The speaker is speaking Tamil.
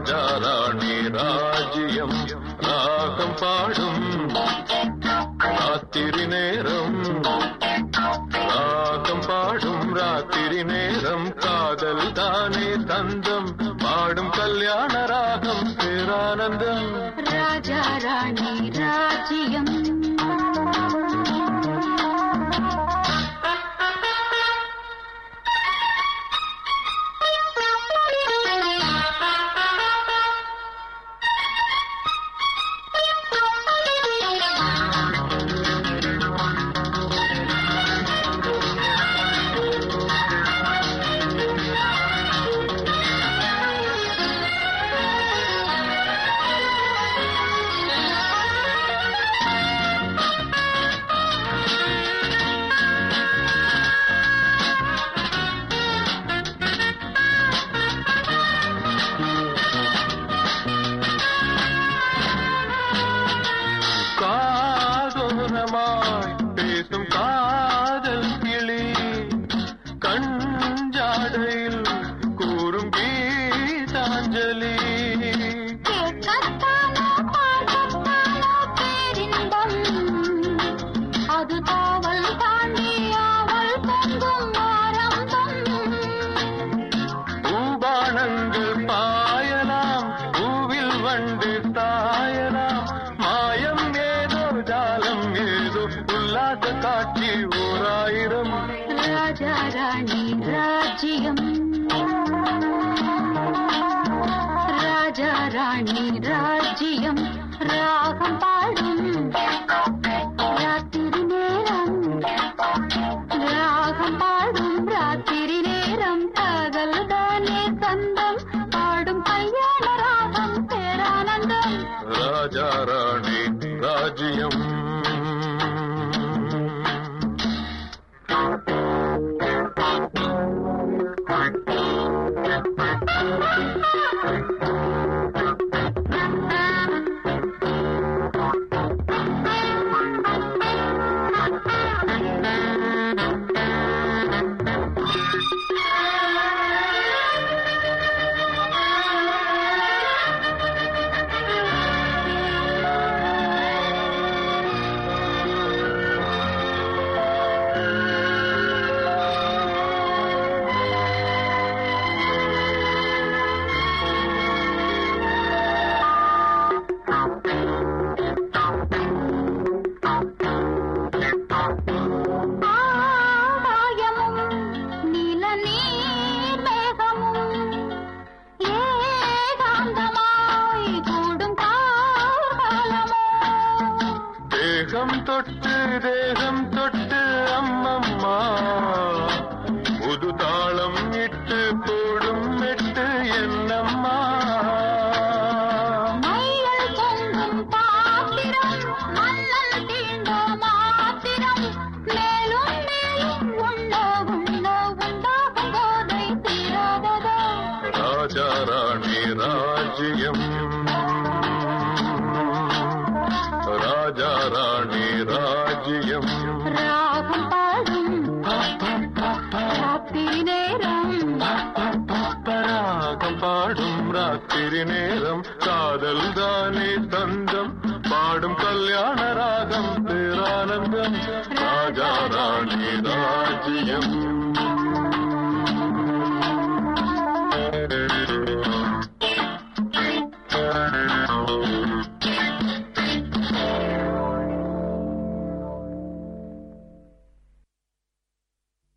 ராஜா ராணி ராஜ்யம் ராகம் பாடும் ராத்திரி நேரம் ராகம் பாடும் ராத்திரி நேரம் காதல் தானே தந்தம் பாடும் கல்யாண ராகம் பேரானந்தம் ராஜா ராணி ராஜ்யம் காதோரமாய் பேசும் காதல் கிளி கஞ்சாடையில் கூறும் கீதாஞ்சலி கேட்கத்தானோ பார்க்கத்தானோ பேரின்பம் அது தாவல் தாண்டி ஆவல் பொங்கும் ஆரம்பம் பூபானங்கள் பாயலாம் பூவில் வண்டு தாயலாம் மாயம் ஏதோ ஜாலம் ஏதோ உல்லாச காட்சி ஓராயிரம் ராஜா ராணி ராஜ்யம் ராஜா ராணி ராஜ்யம் ராகம் பாடும் ராத்திரி நேரம் ராகம் பாடும் ராத்திரி நேரம் காதல் தானே சந்தம் பாடும் கல்யாண ராகம் பேரானந்தம் ராஜா ராணி ராஜ்யம் ஆகாயமும் நீல நீர் மேகமும் ஏகாந்தமாய் கூடும் காலமோ தேகம் தொட்டு தேகம் தொட்டு அம்மம்மா புது தாளம் இட்டு போடும் மெட்டு என்னம்மா மையல் தொங்கும் பாத்திரம் மன்னன் தீண்ட மாத்திரம் மேலும் மேலும் உண்ண உண்ண உண்டாகும் போதை தீராததோ ராஜா ராணி ராஜ்யம் ராஜா ராணி ராஜ்யம் ராகம் பாடும் ராத்திரி நேரம் ராகம் பாடும் ராத்திரி நேரம் காதல் தானே தந்தம் பாடும் கல்யாண ராகம் பேரானந்தம் ராஜா ராணி ராஜ்யம்